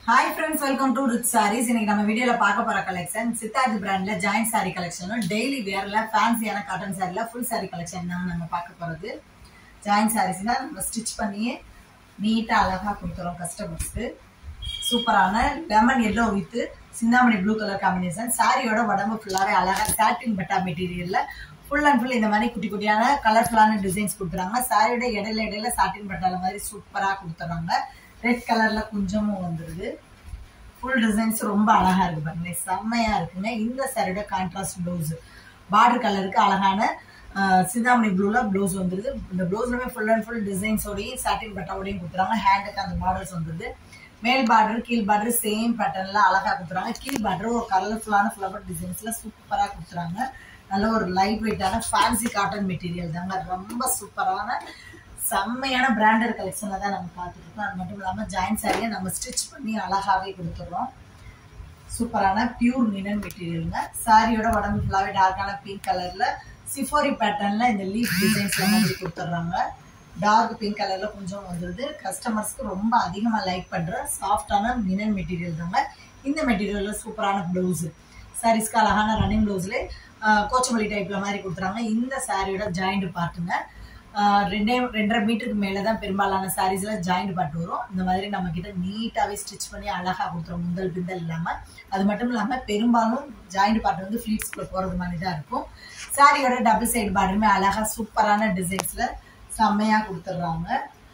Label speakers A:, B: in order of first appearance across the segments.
A: hi friends welcome to rich sarees இன்னைக்கு நம்ம வீடியோல பார்க்க போற கலெக்ஷன் சித்தார்த் பிராண்ட்ல ஜாயிண்ட் சாரி கலெக்ஷனும் டெய்லி வேர்ல ஃபேன்சியான காட்டன் சாரில ஃபுல் சாரி கலெக்ஷன் தான் நம்ம பார்க்க போறது ஜாயிண்ட் சாரீஸ் தான் நம்ம ஸ்டிச் பண்ணியே நீட்டா அழகா கொடுத்துறோம் கஸ்டமர்ஸ்க்கு சூப்பரான lemon yellow with Chintamani blue colour combination சாரியோட உடம்பு ஃபுல்லாவே அழகா சாட்டின் பட்டா மெட்டீரியல்ல ஃபுல் அண்ட் ஃபுல் இந்த மாதிரி குட்டி குட்டியான கலர்ஃபுல்லான டிசைன்ஸ் கொடுத்துறாங்க சாரியோட இடையில இடையில சாட்டின் பட்டால மாதிரி சூப்பரா கொடுத்துறாங்க ரெட் கலர்ல குஞ்சமும் வந்துருது ஃபுல் டிசைன்ஸ் ரொம்ப அழகா இருக்கு பாருங்க செம்மையா இருக்குங்க இந்த சாரியோட கான்ட்ராஸ்ட் ப்ளவுஸ் பார்டர் கலருக்கு அழகான ஆஹ், சிந்தாமணி ப்ளூல ப்ளவுஸ் வந்துருது இந்த ப்ளவுஸ்லுமே ஃபுல் அண்ட் ஃபுல் டிசைன்ஸோடையும் சாட்டின் பட்டாவோடையும் கொடுத்துறாங்க ஹேண்டுக்கு அந்த பார்டர்ஸ் வந்துருது மேல் பார்டர் கீழ் பார்டர் சேம் பேட்டர்ன்ல அழகா கொடுத்துறாங்க கீழ் பார்டர் ஒரு கலர்ஃபுல்லான ஃப்ளவர் டிசைன்ஸ்ல சூப்பரா கொடுத்துறாங்க நல்ல ஒரு லைட் வெயிட்டான ஃபேன்சி காட்டன் மெட்டீரியல் தாங்க ரொம்ப சூப்பரான செம்மையான பிராண்டட் கலெக்ஷன்ல தான் நம்ம பார்த்துட்டு இருக்கோம் அது மட்டும் இல்லாம ஜாயின் சாரியை நம்ம ஸ்டிச் பண்ணி அழகாவே கொடுத்துட்றோம் சூப்பரான பியூர் லினன் மெட்டீரியலுங்க சாரியோட உடம்பு ஃபுல்லாவே டார்க்கான பிங்க் கலர்ல சிஃபோரி பேட்டர்ன்ல இந்த லீஃப் டிசைன்ஸ்ல மாதிரி கொடுத்துட்றாங்க டார்க் பிங்க் கலர்ல கொஞ்சம் வந்துருது கஸ்டமர்ஸ்க்கு ரொம்ப அதிகமா லைக் பண்ற சாஃப்டான லினன் மெட்டீரியல் தாங்க இந்த மெட்டீரியல்ல சூப்பரான பிளவுஸ் சாரீஸ்க்கு அழகான ரன்னிங் பிளவுஸ்ல கோச்சமல்லி டைப்ல மாதிரி கொடுத்துறாங்க இந்த சாரியோட ஜாயிண்ட் பார்ட்டுங்க ஆஹ் ரெண்டே ரெண்டரை மீட்டருக்கு மேலே தான் பெரும்பாலான சாரீஸ்ல ஜாயிண்ட் பாட்டு வரும் இந்த மாதிரி நம்ம கிட்ட நீட்டாவே ஸ்டிச் பண்ணி அழகா கொடுத்துரும் முந்தல் பிந்தல் இல்லாம அது மட்டும் இல்லாம பெரும்பாலும் ஜாயிண்ட் பாட்டு வந்து ஃபிளீட்ஸ்குள்ள போறது மாதிரி தான் இருக்கும் சாரியோட டபுள் சைடு பார்டருமே அழகா சூப்பரான டிசைன்ஸ்ல செம்மையா கொடுத்துட்றாங்க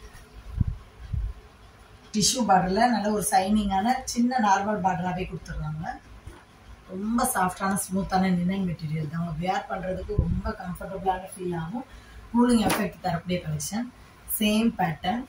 A: டிஷ்யூ பார்டர்ல நல்ல ஒரு சைனிங்கான சின்ன நார்மல் பார்டராகவே கொடுத்துட்றாங்க ரொம்ப சாஃப்டான ஸ்மூத்தான லினன் மெட்டீரியல் தான் வேர் பண்றதுக்கு ரொம்ப கம்ஃபர்டபுளான ஃபீல் ஆகும் கூலிங் எஃபெக்ட் தரக்கூடிய கலெக்ஷன் சேம் பேட்டர்ன்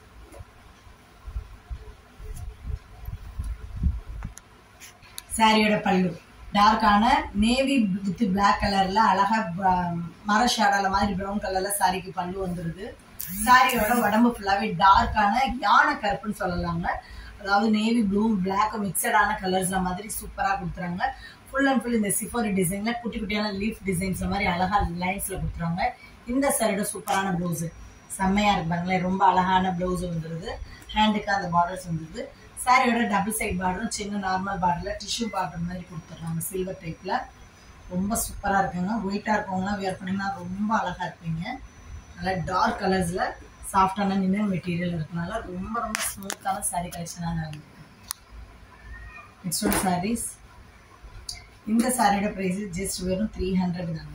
A: சாரியோட பல்லு டார்க்கான நேவி வித் பிளாக் கலர்ல அழகா bra- மர ஷேடால மாதிரி ப்ரௌன் கலர்ல சாரிக்கு பல்லு வந்துருது சாரியோட உடம்பு ஃபுல்லாவே டார்க்கான யானை கருப்புன்னு சொல்லலாங்க அதாவது நேவி ப்ளூ பிளாக் மிக்சடான கலர்ஸ்ல மாதிரி சூப்பரா கொடுத்துறாங்க ஃபுல் அண்ட் ஃபுல் இந்த சிஃபோரி டிசைன்ல குட்டி குட்டியான லீஃப் டிசைன்ஸ்ல மாதிரி அழகா லைன்ஸ்ல கொடுத்துறாங்க இந்த சாரியோட சூப்பரான ப்ளவுஸ் செம்மையா இருக்கு பாருங்களேன் ரொம்ப அழகான ப்ளவுஸ் வந்துருது ஹேண்டுக்கு அந்த பார்டர்ஸ் வந்துருது சாரியோட டபுள் சைட் பார்டரும் சின்ன நார்மல் பார்டர்ல டிஷ்யூ பார்டர் மாதிரி கொடுத்துட்றாங்க சில்வர் டைப்ல ரொம்ப சூப்பரா இருக்குங்க ஒயிட்டா இருக்கவங்கலாம் வியர் பண்ணீங்கன்னா ரொம்ப அழகா இருப்பீங்க நல்லா டார்க் கலர்ஸ்ல சாஃப்டான நின்னன் மெட்டீரியல் இருக்கனால ரொம்ப ரொம்ப ஸ்மூத்தான சாரி கலெக்ஷனாக இருக்கு நெக்ஸ்ட் ஒன் சாரீஸ் இந்த சாரியோட ப்ரைஸ் ஜஸ்ட் வெறும் த்ரீ ஹண்ட்ரட் தாங்க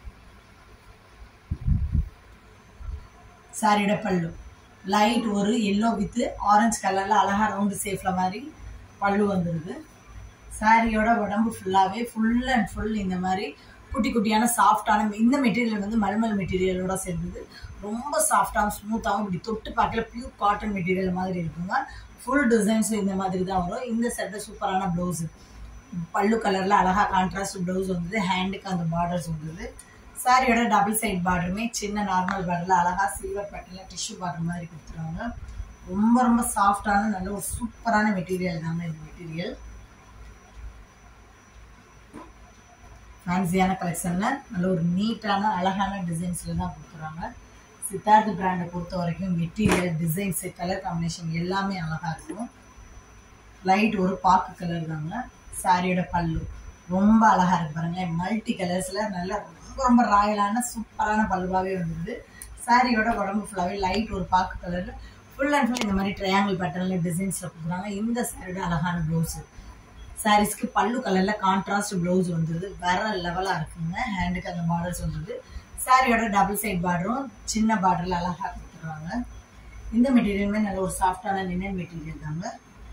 A: சாரியோட பல்லு லைட் ஒரு எல்லோ வித் ஆரஞ்சு கலர்ல அழகா ரவுண்டு சேஃப்ல மாதிரி பல்லு வந்துருது சாரியோட உடம்பு ஃபுல்லாவே ஃபுல் அண்ட் ஃபுல் இந்த மாதிரி குட்டி குட்டியான சாஃப்டான இந்த மெட்டீரியல் வந்து மல்மல் மெட்டீரியலோட சேர்ந்தது ரொம்ப சாஃப்டாகவும் ஸ்மூத்தாகவும் இப்படி தொட்டு பார்க்கல பியூர் காட்டன் மெட்டீரியல் மாதிரி இருக்குங்க ஃபுல் டிசைன்ஸ் இந்த மாதிரி தான் வரும் இந்த செட்டு சூப்பரான ப்ளவுஸ் பல்லு கலர்ல அழகா கான்ட்ராஸ்ட் ப்ளவுஸ் வந்தது ஹேண்டுக்கு அந்த பார்டர்ஸ் வந்தது சாரியோட டபுள் சைட் பார்டருமே சின்ன நார்மல் பார்டர்ல அழகா சில்வர் பேட்டர்ல டிஷ்யூ பார்டர் மாதிரி கொடுத்துருவாங்க ரொம்ப ரொம்ப சாஃப்டான நல்ல ஒரு சூப்பரான மெட்டீரியல் தாங்க இந்த மெட்டீரியல் ஃபேன்சியான கலெக்ஷன்ல நல்ல ஒரு நீட்டான அழகான டிசைன்ஸ்ல தான் கொடுத்துறாங்க சித்தார்த் பிராண்டை பொறுத்த வரைக்கும் மெட்டீரியல் டிசைன்ஸ் கலர் காம்பினேஷன் எல்லாமே அழகா இருக்கும் லைட் ஒரு பாக்கு கலர் தாங்க சாரியோட பல்லு ரொம்ப அழகா இருக்கு பாருங்க மல்டி கலர்ஸ்ல நல்ல ரொம்ப ரொம்ப ராயலான சூப்பரான பல்லுவாவே வந்துருது சாரியோட உடம்பு ஃபுல்லாவே லைட் ஒரு பாக்கு கலர்ல ஃபுல் அண்ட் ஃபுல் இந்த மாதிரி ட்ரையாங்கிள் பேட்டர்ன்ல டிசைன்ஸ்ல கொடுக்குறாங்க இந்த சாரியோட அழகான ப்ளவுஸ் சாரீஸ்க்கு பல்லு கலர்ல கான்ட்ராஸ்ட் ப்ளவுஸ் வந்துருது வேற லெவலா இருக்குங்க ஹேண்டுக்கு அந்த பார்டர்ஸ் வந்துருது சாரியோட டபுள் சைட் பார்டரும் சின்ன பார்டர்ல அழகா கொடுத்துருவாங்க இந்த மெட்டீரியலுமே நல்ல ஒரு சாஃப்டான லினன் மெட்டீரியல் தாங்க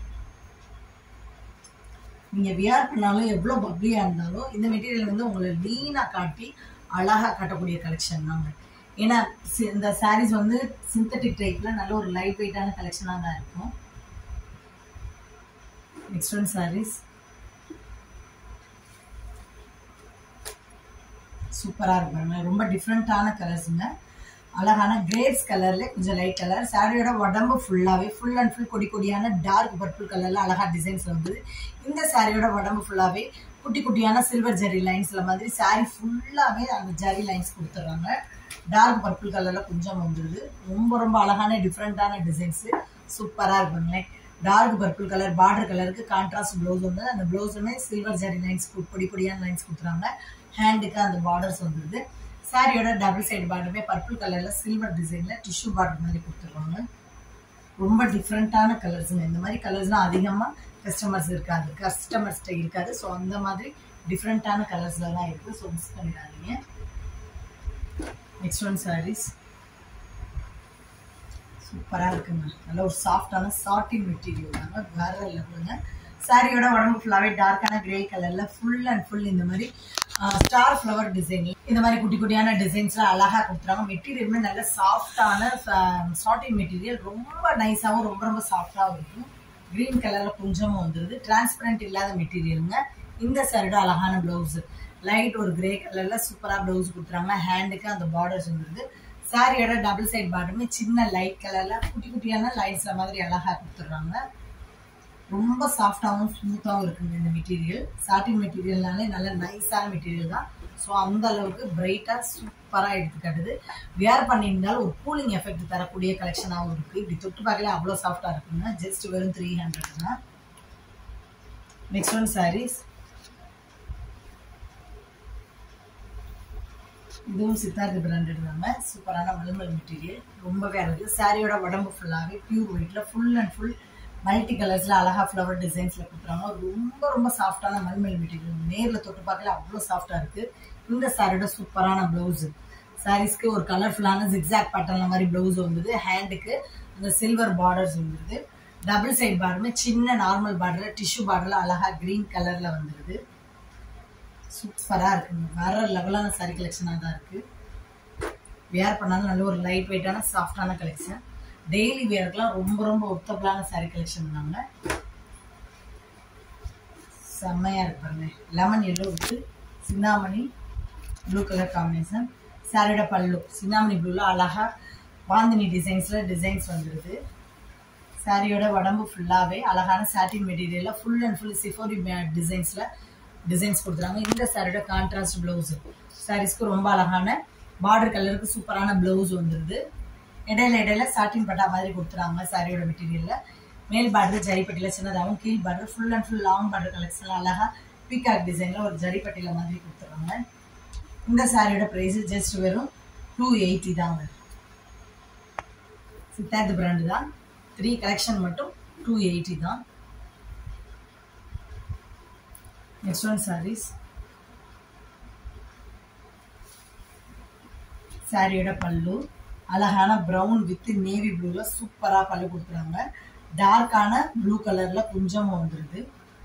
A: நீங்க வியர் பண்ணாலும் எவ்வளவு பப்ளியா இருந்தாலும் இந்த மெட்டீரியல் வந்து உங்களை லீனா காட்டி அழகா காட்டக்கூடிய கலெக்ஷன் தாங்க ஏன்னா சி- இந்த சாரீஸ் வந்து சிந்தட்டிக் டைப்ல நல்ல ஒரு லைட் வெயிட்டான கலெக்ஷனா தான் இருக்கும் நெக்ஸ்ட் ஒன் சாரீஸ் சூப்பரா இருப்பாங்க ரொம்ப டிஃப்ரெண்டான கலர்ஸுங்க அழகான கிரேப்ஸ் கலர்ல கொஞ்சம் லைட் கலர் சாரியோட உடம்பு ஃபுல்லாவே ஃபுல் அண்ட் ஃபுல் கொடி கொடியான டார்க் பர்பிள் கலர்ல அழகா டிசைன்ஸ் வந்தது இந்த சாரியோட உடம்பு ஃபுல்லாவே குட்டி குட்டியான சில்வர் ஜரி லைன்ஸ்ல மாதிரி சாரி ஃபுல்லாவே அந்த ஜரி லைன்ஸ் கொடுத்துட்றாங்க டார்க் பர்பிள் கலர்ல கொஞ்சம் வந்துருது ரொம்ப ரொம்ப அழகான டிஃப்ரெண்டான டிசைன்ஸ் சூப்பரா இருக்குங்களேன் டார்க் பர்பிள் கலர் பார்டர் கலருக்கு கான்ட்ராஸ்ட் ப்ளவுஸ் வந்து அந்த ப்ளவுஸுமே சில்வர் ஜரி லைன்ஸ் பொடி பொடியான லைன்ஸ் கொடுத்துறாங்க ஹேண்டுக்கு அந்த பார்டர்ஸ் வந்துருது சாரியோட டபுள் சைடு பார்டருமே பர்பிள் கலரில் சில்வர் டிசைனில் டிஷ்யூ பார்டர் மாதிரி கொடுத்துருவாங்க ரொம்ப டிஃப்ரெண்ட்டான கலர்ஸுங்க இந்த மாதிரி கலர்ஸ்லாம் அதிகமாக கஸ்டமர்ஸ் இருக்காது கஸ்டமர்ஸ்கிட்ட இருக்காது ஸோ அந்த மாதிரி டிஃப்ரெண்ட்டான கலர்ஸில் தான் இருக்குது ஸோ மிஸ் பண்ணிடாதீங்க நெக்ஸ்ட் ஒன் சாரீஸ் சூப்பராக இருக்குங்க நல்ல ஒரு சாஃப்டான சாட்டின் மெட்டீரியல் தாங்க வேற லெவலுங்க சாரியோட உடம்பு ஃபுல்லாகவே டார்க்கான கிரே கலரில் ஃபுல் அண்ட் ஃபுல் இந்த மாதிரி ஸ்டார் ஃப்ளவர் டிசைன் இந்த மாதிரி குட்டி குட்டியான டிசைன்ஸ்லாம் அழகாக கொடுத்துறாங்க மெட்டீரியலுமே நல்ல சாஃப்டான சாட்டின் மெட்டீரியல் ரொம்ப நைஸாகவும் ரொம்ப ரொம்ப சாஃப்டாகவும் இருக்கும் க்ரீன் கலரில் கொஞ்சமும் வந்துடுது டிரான்ஸ்பரண்ட் இல்லாத மெட்டீரியலுங்க இந்த சைடு அழகான ப்ளவுஸ் லைட் ஒரு கிரே கலரில் சூப்பராக ப்ளவுஸ் கொடுத்துறாங்க ஹேண்டுக்கு அந்த பார்டர்ஸ் வந்துடுது சாரியோட டபுள் சைட் பார்டருமே சின்ன லைட் கலரில் குட்டி குட்டியான லைட்ஸில் மாதிரி அழகாக கொடுத்துட்றாங்க ரொம்ப சாஃப்டாகவும் ஸ்மூத்தாகவும் இருக்குங்க இந்த மெட்டீரியல் சாட்டின் மெட்டீரியல்னாலே நல்ல நைஸான மெட்டீரியல் தான் ஸோ அந்த அளவுக்கு பிரைட்டாக சூப்பராக எடுத்துக்காட்டுது வியர் பண்ணியிருந்தாலும் ஒரு கூலிங் எஃபெக்ட் தரக்கூடிய கலெக்ஷனாகவும் இருக்குது இப்படி தொட்டு பார்க்கல அவ்வளோ சாஃப்டாக இருக்குங்க ஜஸ்ட் வெறும் த்ரீ ஹண்ட்ரட் தான் நெக்ஸ்ட் ஒன் சாரீஸ் இதுவும் சித்தார்த் பிராண்டட் தாங்க சூப்பரான மல்மல் மெட்டீரியல் ரொம்பவே அழகு சாரியோட உடம்பு ஃபுல்லாகவே பியூர் ஒயிட்ல ஃபுல் அண்ட் ஃபுல் மல்டி கலர்ஸ்ல அழகா ஃப்ளவர் டிசைன்ஸ்ல கொடுத்துறாங்க ரொம்ப ரொம்ப சாஃப்டான மல்மல் மெட்டீரியல் நேர்ல தொட்டு பார்க்கல அவ்வளோ சாஃப்டா இருக்கு இந்த சாரியோட சூப்பரான பிளவுஸ் சாரீஸ்க்கு ஒரு கலர்ஃபுல்லான ஜிக்ஸாக் பேட்டர்ன் மாதிரி பிளவுஸ் வந்தது ஹேண்டுக்கு அந்த சில்வர் பார்டர்ஸ் வந்துருது டபுள் சைட் பார்டருமே சின்ன நார்மல் பார்டர்ல டிஷ்யூ பார்டர்ல அழகா கிரீன் கலர்ல வந்துருது சூப்பராக இருக்குங்க வேற லெவலான சாரி கலெக்ஷனாக தான் இருக்குது வியர் பண்ணாலும் நல்ல ஒரு லைட் வெயிட்டான சாஃப்டான கலெக்ஷன் டெய்லி வியருக்குலாம் ரொம்ப ரொம்ப ஒத்தபிளான சாரி கலெக்ஷன் தாங்க செம்மையாக இருக்கு பாருங்க லெமன் எல்லோ வித்து சின்னாமணி ப்ளூ கலர் காம்பினேஷன் சாரியோட பல்லு சின்னாமணி ப்ளூவில் அழகாக பாந்தினி டிசைன்ஸில் டிசைன்ஸ் வந்துடுது சாரியோட உடம்பு ஃபுல்லாகவே அழகான சாட்டின் மெட்டீரியலில் ஃபுல் அண்ட் ஃபுல் சிஃபோரி டிசைன்ஸில் டிசைன்ஸ் கொடுத்துறாங்க இந்த சாரியோட கான்ட்ராஸ்ட் பிளவுஸ் சாரீஸ்க்கு ரொம்ப அழகான பார்டர் கலருக்கு சூப்பரான பிளவுஸ் வந்துருது இடையில இடையில சாட்டின் பட்டா மாதிரி கொடுத்துறாங்க சாரியோட மெட்டீரியல்ல மேல் பார்டர் ஜரிப்பட்டியில சின்னதாகவும் கீழ் border full and full long border collection அழகா பீகாக் டிசைன்ல ஒரு ஜரிப்பட்டியில மாதிரி கொடுத்துறாங்க இந்த சாரியோட பிரைஸ் ஜஸ்ட் வெறும் டூ எயிட்டி தாங்க சித்தார்த் பிராண்டு தான் த்ரீ கலெக்ஷன் மட்டும் டூ எயிட்டி தான் நெக்ஸ்ட் ஒன் சாரீஸ் சாரியோட பல்லு அழகான ப்ரௌன் வித் நேவி ப்ளூல சூப்பரா பல்லு கொடுக்குறாங்க டார்க்கான ப்ளூ கலர்ல கொஞ்சம் வந்துருது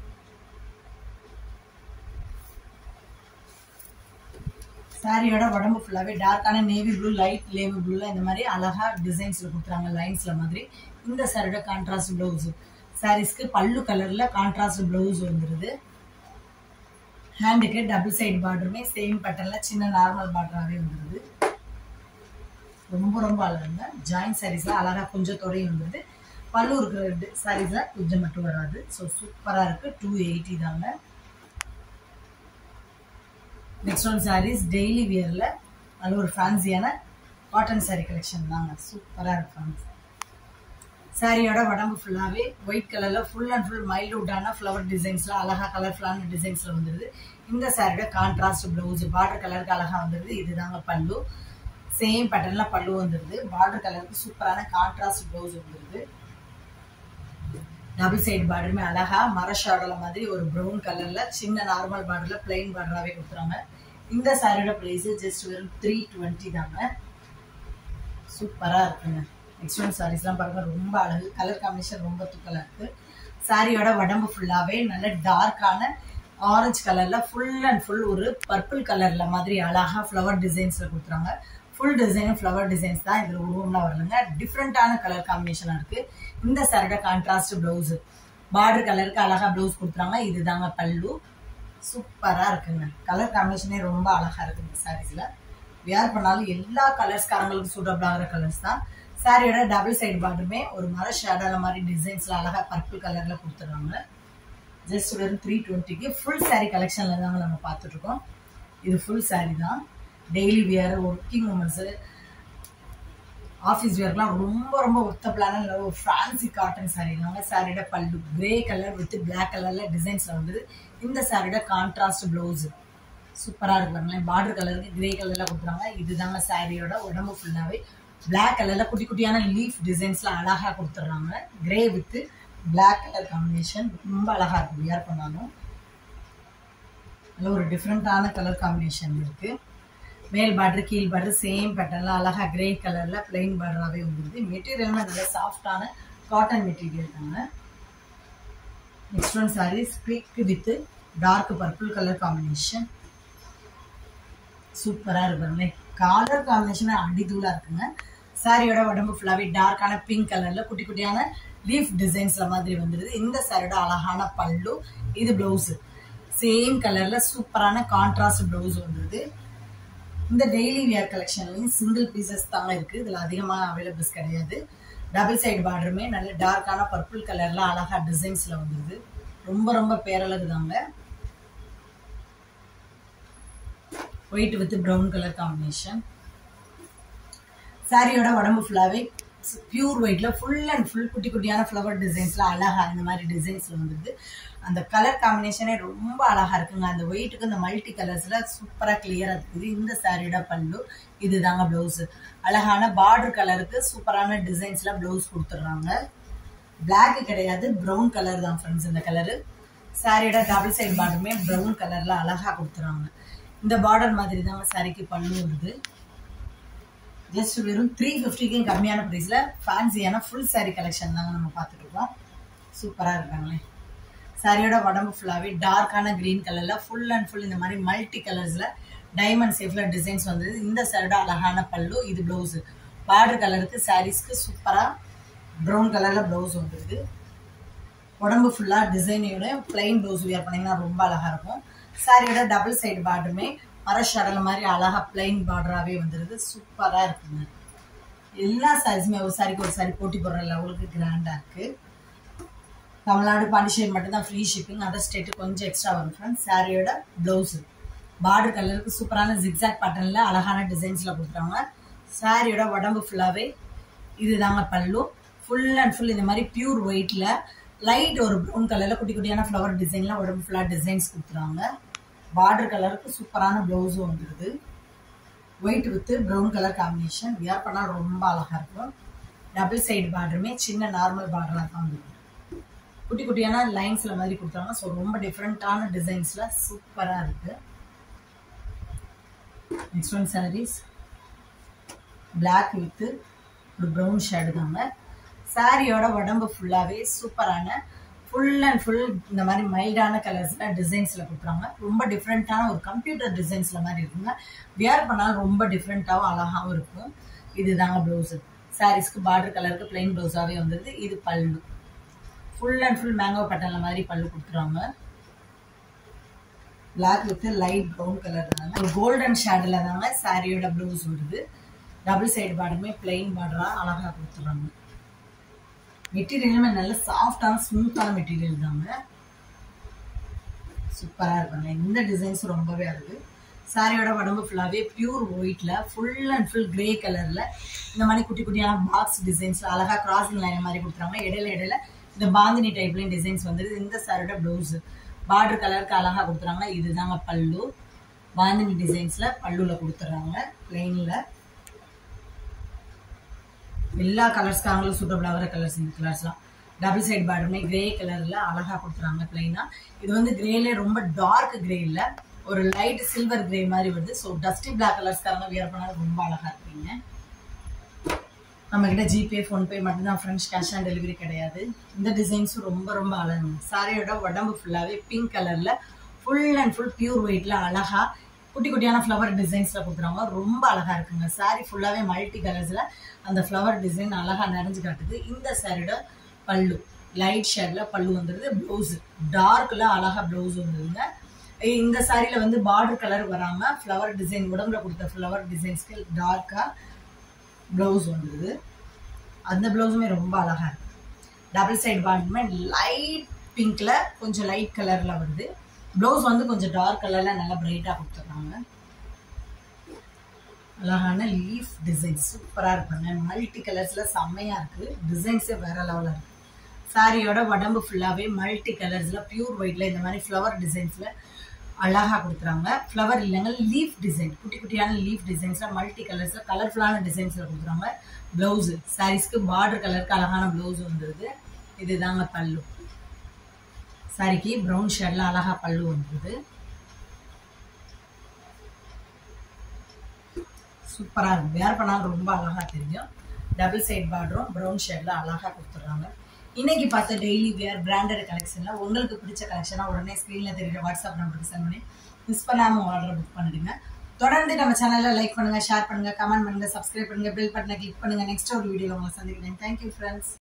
A: சாரியோட உடம்பு ஃபுல்லாவே டார்க்கான நேவி ப்ளூ லைட் நேவி ப்ளூல இந்த மாதிரி அழகா டிசைன்ஸ்ல கொடுக்குறாங்க லைன்ஸ்ல மாதிரி இந்த சாரியோட கான்ட்ராஸ்ட் பிளவுஸ் சாரீஸ்க்கு பல்லு கலர்ல கான்ட்ராஸ்ட் பிளவுஸ் வந்துருது ஹேண்டுக்கு டபுள் சைடு பார்டருமே சேம் பேட்டர்ல சின்ன நார்மல் பார்டராகவே வந்துருது ரொம்ப ரொம்ப அழகுங்க ஜாயிண்ட் சாரீஸ்ல அழகா கொஞ்சம் தொடையும் வந்துருது பல்லு இருக்கிற சாரீஸ்ல கொஞ்சம் மட்டும் வராது ஸோ சூப்பரா இருக்கு டூ எயிட்டி தாங்க நெக்ஸ்ட் ஒன் சாரீஸ் டெய்லி வியர்ல நல்ல ஒரு ஃபேன்சியான காட்டன் சாரீ கலெக்ஷன் தாங்க சூப்பரா இருக்கு சாரியோட உடம்பு ஃபுல்லாகவே ஒயிட் கலரில் ஃபுல் அண்ட் ஃபுல் மைல்டுட்டான ஃப்ளவர் டிசைன்ஸில் அழகாக கலர்ஃபுல்லான டிசைன்ஸில் வந்துடுது இந்த சாரியோட கான்ட்ராஸ்ட் ப்ளவுஸ் பார்டர் கலருக்கு அழகாக வந்துடுது இதுதாங்க பல்லு சேம் பேட்டர்னில் பல்லு வந்துடுது பார்டர் கலருக்கு சூப்பரான கான்ட்ராஸ்ட் ப்ளவுஸ் வந்துடுது டபுள் சைடு பார்டருமே அழகா மர ஷாடல மாதிரி ஒரு ப்ரௌன் கலர்ல சின்ன நார்மல் பார்டர்ல பிளைன் பார்டராகவே கொடுத்துறாங்க இந்த சாரியோட ப்ரைஸ் ஜஸ்ட் வெறும் த்ரீ டுவெண்ட்டி தாங்க சூப்பரா இருக்குங்க நெக்ஸ்ட் ஒன் சாரீஸ்லாம் பாருங்க ரொம்ப அழகு கலர் காம்பினேஷன் ரொம்ப தூக்கலா இருக்கு சாரியோட உடம்பு ஃபுல்லாவே நல்ல டார்க்கான ஆரஞ்சு கலர்ல ஃபுல் அண்ட் ஃபுல் ஒரு பர்பிள் கலர்ல மாதிரி அழகா ஃப்ளவர் டிசைன்ஸ்ல கொடுத்துறாங்க ஃபுல் டிசைன் ஃப்ளவர் டிசைன்ஸ் தான் இதுல உருவம்லாம் வரலங்க டிஃப்ரெண்டான கலர் காம்பினேஷனா இருக்கு இந்த சாரியோட கான்ட்ராஸ்ட் பிளவுஸ் பார்டர் கலருக்கு அழகா பிளவுஸ் கொடுத்துறாங்க இதுதாங்க பல்லு சூப்பரா இருக்குங்க கலர் காம்பினேஷனே ரொம்ப அழகா இருக்கு இந்த சாரீஸ்ல வியர் பண்ணாலும் எல்லா கலர்ஸ்காரங்களுக்கும் சூட்டபிள் ஆகிற கலர்ஸ் தான் சாரியோட டபுள் சைடு பார்டருமே ஒரு மர ஷேடோல மாதிரி டிசைன்ஸ்ல அழகா பர்பிள் கலர்ல கொடுத்துருவாங்க ஜஸ்ட் வெறும் த்ரீ டுவெண்ட்டிக்கு ஃபுல் சாரீ கலெக்ஷன்ல தாங்க நம்ம பார்த்துட்டு இருக்கோம் இது ஃபுல் சாரீ தான் daily wear working women's office வேர்க்கெலாம் ரொம்ப ரொம்ப ஒத்தபிளான ஒரு ஃபேன்சி காட்டன் சாரீ தாங்க சாரியோட பல்லு கிரே கலர் வித் பிளாக் கலரில் டிசைன்ஸில் வந்தது இந்த சாரியோட கான்ட்ராஸ்ட் ப்ளவுஸு சூப்பராக இருக்கு பாருங்களேன் பார்டர் கலருக்கு கிரே கலரில் கொடுக்குறாங்க இதுதாங்க சாரியோட உடம்பு ஃபுல்லாகவே பிளாக் கலரில் குட்டி குட்டியான லீஃப் டிசைன்ஸில் அழகாக கொடுத்துட்றாங்க grey with black colour combination ரொம்ப அழகாக இருக்கும் வியர் பண்ணாலும் நல்ல ஒரு டிஃப்ரெண்ட்டான கலர் காம்பினேஷன் இருக்குது மேல் பார்டர் கீழ் பார்டர் சேம் பேட்டர்னில் அழகாக கிரே கலரில் பிளெயின் பார்டராகவே வந்துருது மெட்டீரியலுமே நல்ல சாஃப்டான காட்டன் மெட்டீரியல் தாங்க நெக்ஸ்ட் ஒன் சாரீ ஸ்பிக் with dark purple colour combination சூப்பராக இருக்குங்க கலர் காம்பினேஷன் அடிதூளாக இருக்குங்க சாரியோட உடம்பு ஃபுல்லாகவே டார்க்கான பிங்க் கலரில் குட்டி குட்டியான லீஃப் டிசைன்ஸில் மாதிரி வந்துடுது இந்த சாரியோட அழகான பல்லு இது ப்ளவுஸு சேம் கலரில் சூப்பரான கான்ட்ராஸ்ட் ப்ளவுஸ் வந்துடுது இந்த டெய்லி வியர் கலெக்ஷன்லையும் சிங்கிள் பீசஸ் தாங்க இருக்குது இதில் அதிகமாக அவைலபிள்ஸ் கிடையாது டபுள் சைடு பார்டருமே நல்ல டார்க்கான பர்பிள் கலரில் அழகாக டிசைன்ஸில் வந்துடுது ரொம்ப ரொம்ப பேரழகு தாங்க white with brown colour combination சாரியோட உடம்பு ஃபுல்லாகவே பியூர் ஒயிட்ல ஃபுல் அண்ட் ஃபுல் குட்டி குட்டியான ஃப்ளவர் டிசைன்ஸ்ல அழகா இந்த மாதிரி டிசைன்ஸ்ல வந்துருது அந்த கலர் காம்பினேஷனே ரொம்ப அழகா இருக்குங்க அந்த ஒயிட்டுக்கு இந்த மல்டி கலர்ஸ்ல சூப்பரா கிளியரா இருக்குது இந்த சாரியோட பல்லு இதுதாங்க பிளவுஸ் அழகான பார்டர் கலருக்கு சூப்பரான டிசைன்ஸ்ல பிளவுஸ் கொடுத்துட்றாங்க பிளாக் கிடையாது ப்ரௌன் கலர் தான் ஃப்ரெண்ட்ஸ் இந்த கலரு சாரியோட டபுள் சைடு பார்டருமே ப்ரௌன் கலர்ல அழகா கொடுத்துறாங்க இந்த பார்டர் மாதிரி தாங்க சாரிக்கு பல்லு வருது ஜஸ்ட் வெறும் த்ரீ ஃபிஃப்டிக்கும் கம்மியான ப்ரைஸில் ஃபேன்சியான ஃபுல் சாரீ கலெக்ஷன் தாங்க நம்ம பார்த்துட்டு இருக்கோம் சூப்பராக இருக்காங்களே சாரியோட உடம்பு ஃபுல்லாகவே டார்க்கான க்ரீன் கலரில் ஃபுல் அண்ட் ஃபுல் இந்த மாதிரி மல்டி கலர்ஸில் டைமண்ட் சேஃபில் டிசைன்ஸ் வந்தது இந்த சாரியோட அழகான பல்லு இது ப்ளவுஸு பார்டர் கலருக்கு சாரீஸ்க்கு சூப்பராக ப்ரௌன் கலரில் ப்ளவுஸ் வந்துருது உடம்பு ஃபுல்லாக டிசைனையோட பிளைன் ப்ளவுஸ் வியர் பண்ணிங்கன்னா ரொம்ப அழகாக இருக்கும் சாரியோட டபுள் சைடு பார்டருமே மர ஷடல் மாதிரி அழகா பிளைன் பார்டராகவே வந்துடுது சூப்பராக இருக்குங்க எல்லா சாரீஸுமே ஒரு சாரிக்கு ஒரு சாரி போட்டி போடுற லெவலுக்கு கிராண்டாக இருக்குது தமிழ்நாடு பாண்டிச்சேரி மட்டும்தான் ஃப்ரீ ஷிப்பிங் அதர் ஸ்டேட்டு கொஞ்சம் எக்ஸ்ட்ரா வரும் ஃப்ரெண்ட்ஸ் சாரியோட ப்ளவுஸு பார்டர் கலருக்கு சூப்பரான ஜிக்ஸாக் பேட்டர்னில் அழகான டிசைன்ஸில் கொடுத்துருவாங்க சாரியோட உடம்பு ஃபுல்லாகவே இதுதாங்க பல்லு ஃபுல் அண்ட் ஃபுல் இந்த மாதிரி பியூர் ஒயிட்டில் லைட் ஒரு ப்ரௌன் கலரில் குட்டி குட்டியான ஃப்ளவர் டிசைனில் உடம்பு ஃபுல்லாக டிசைன்ஸ் கொடுத்துருவாங்க பார்டர் கலருக்கு சூப்பரான ப்ளவுஸும் வந்துடுது white with brown colour combination wear பண்ணால் ரொம்ப அழகாக இருக்கும் டபுள் சைடு பார்டருமே சின்ன நார்மல் பார்டராக தான் வந்துடும் குட்டி குட்டியான லைன்ஸில் மாதிரி கொடுத்தாங்க ஸோ ரொம்ப டிஃப்ரெண்ட்டான டிசைன்ஸில் சூப்பராக இருக்குது next one saris black with ஒரு ப்ரௌன் ஷேடு தாங்க சாரியோட உடம்பு ஃபுல்லாகவே சூப்பரான ஃபுல் அண்ட் ஃபுல் இந்த மாதிரி மைல்டான கலர்ஸில் டிசைன்ஸில் கொடுக்குறாங்க ரொம்ப டிஃப்ரெண்ட்டான ஒரு கம்ப்யூட்டர் டிசைன்ஸில் மாதிரி இருக்குங்க வியர் பண்ணாலும் ரொம்ப டிஃப்ரெண்ட்டாகவும் அழகாகவும் இருக்கும் இதுதாங்க ப்ளவுஸு சாரீஸ்க்கு பார்டர் கலருக்கு பிளைன் ப்ளவுஸாகவே வந்துடுது இது பல்லு ஃபுல் அண்ட் ஃபுல் மேங்கோ பட்டனில் மாதிரி பல்லு கொடுத்துருவாங்க black with light brown colour தாங்க ஒரு கோல்டன் ஷேடில் தாங்க சாரியோட ப்ளவுஸ் வருது டபுள் சைடு பார்டருமே பிளைன் பார்டராக அழகாக கொடுத்துட்றாங்க மெட்டீரியலுமே நல்ல சாஃப்டான ஸ்மூத்தான மெட்டீரியல் தாங்க சூப்பராக இருப்பாங்க இந்த டிசைன்ஸ் ரொம்பவே அழகு சாரியோட உடம்பு ஃபுல்லாகவே பியூர் ஒயிட்டில் ஃபுல் அண்ட் ஃபுல் கிரே கலரில் இந்த மாதிரி குட்டி குட்டியான பாக்ஸ் டிசைன்ஸில் அழகாக கிராசிங் லைன் மாதிரி கொடுத்துறாங்க இடையில இடையில இந்த பாந்தினி டைப்லையும் டிசைன்ஸ் வந்துடுது இந்த சாரியோட ப்ளவுஸு பார்டர் கலருக்கு அழகாக கொடுத்துறாங்க இதுதாங்க பல்லு பாந்தினி டிசைன்ஸில் பல்லுவில் கொடுத்துட்றாங்க பிளெயினில் எல்லா கலர்ஸ்க்காங்களும் சூட்டபிள் ஆகிற கலர்ஸ் இந்த கலர்ஸ்லாம் டபுள் சைடு பார்டருமே கிரே கலரில் அழகாக கொடுத்துறாங்க பிளைனாக இது வந்து கிரேல ரொம்ப டார்க் கிரே இல்லை ஒரு லைட் சில்வர் கிரே மாதிரி வருது ஸோ டஸ்டி பிளாக் கலர்ஸ்க்காரங்க வியர் பண்ணாலும் ரொம்ப அழகாக இருப்பீங்க நம்ம கிட்ட ஜிபே ஃபோன்பே மட்டும்தான் ஃப்ரெண்ட்ஸ் கேஷ் ஆன் டெலிவரி கிடையாது இந்த டிசைன்ஸும் ரொம்ப ரொம்ப அழகு சாரியோட உடம்பு ஃபுல்லாகவே பிங்க் கலரில் ஃபுல் அண்ட் ஃபுல் பியூர் ஒயிட்டில் அழகாக குட்டி குட்டியான ஃப்ளவர் டிசைன்ஸில் கொடுக்குறாங்க ரொம்ப அழகாக இருக்குங்க சாரி ஃபுல்லாகவே மல்டி கலர்ஸில் அந்த ஃப்ளவர் டிசைன் அழகாக நிறைஞ்சு காட்டுது இந்த சாரியோட பல்லு லைட் ஷேடில் பல்லு வந்துடுது ப்ளவுஸு டார்க்கில் அழகாக ப்ளவுஸ் வந்துடுங்க இந்த சாரியில் வந்து பார்டர் கலர் வராமல் ஃப்ளவர் டிசைன் உடம்புல கொடுத்த ஃப்ளவர் டிசைன்ஸ்க்கு டார்க்காக ப்ளவுஸ் வந்துடுது அந்த ப்ளவுஸுமே ரொம்ப அழகாக இருக்கு டபுள் சைடு பார்டருமே லைட் பிங்க்கில் கொஞ்சம் லைட் கலரில் வருது ப்ளவுஸ் வந்து கொஞ்சம் டார்க் கலரில் நல்லா பிரைட்டாக கொடுத்துருக்காங்க அழகான லீஃப் டிசைன் சூப்பராக இருப்பாங்க மல்டி கலர்ஸில் செம்மையாக இருக்குது டிசைன்ஸே வேற லெவலில் இருக்குது சாரியோட உடம்பு ஃபுல்லாகவே மல்டி கலர்ஸில் பியூர் ஒயிட்டில் இந்த மாதிரி ஃப்ளவர் டிசைன்ஸில் அழகாக கொடுக்குறாங்க ஃப்ளவர் இல்லைங்க லீஃப் டிசைன் குட்டி குட்டியான லீஃப் டிசைன்ஸில் மல்டி கலர்ஸில் கலர்ஃபுல்லான டிசைன்ஸில் கொடுக்குறாங்க ப்ளவுஸு சாரீஸ்க்கு பார்டர் கலருக்கு அழகான ப்ளவுஸ் வந்துடுது இதுதாங்க பல்லு சாரிக்கு ப்ரௌன் ஷேடில் அழகாக பல்லு வந்துடுது சூப்பராக இருக்கும் வேர் பண்ணாலும் ரொம்ப அழகாக தெரியும் டபுள் சைட் பார்டரும் ப்ரௌன் ஷேடில் அழகாக கொடுத்துட்றாங்க இன்னைக்கு பார்த்த டெய்லி வேர் பிராண்டட் கலெக்ஷனில் உங்களுக்கு பிடிச்ச கலெக்ஷனாக உடனே ஸ்க்ரீனில் தெரியுற வாட்ஸ்அப் நம்பருக்கு சென்ட் பண்ணி மிஸ் பண்ணாமல் ஆர்டர் புக் பண்ணிடுங்க தொடர்ந்து நம்ம சேனலில் லைக் பண்ணுங்கள் ஷேர் பண்ணுங்கள் கமெண்ட் பண்ணுங்கள் சப்ஸ்கிரைப் பண்ணுங்கள் பெல் பட்டனை கிளிக் பண்ணுங்கள் நெக்ஸ்ட் ஒரு வீடியோவில் உங்களை சந்திக்கிறேன் தேங்க்யூ ஃப்ரெண்ட்ஸ்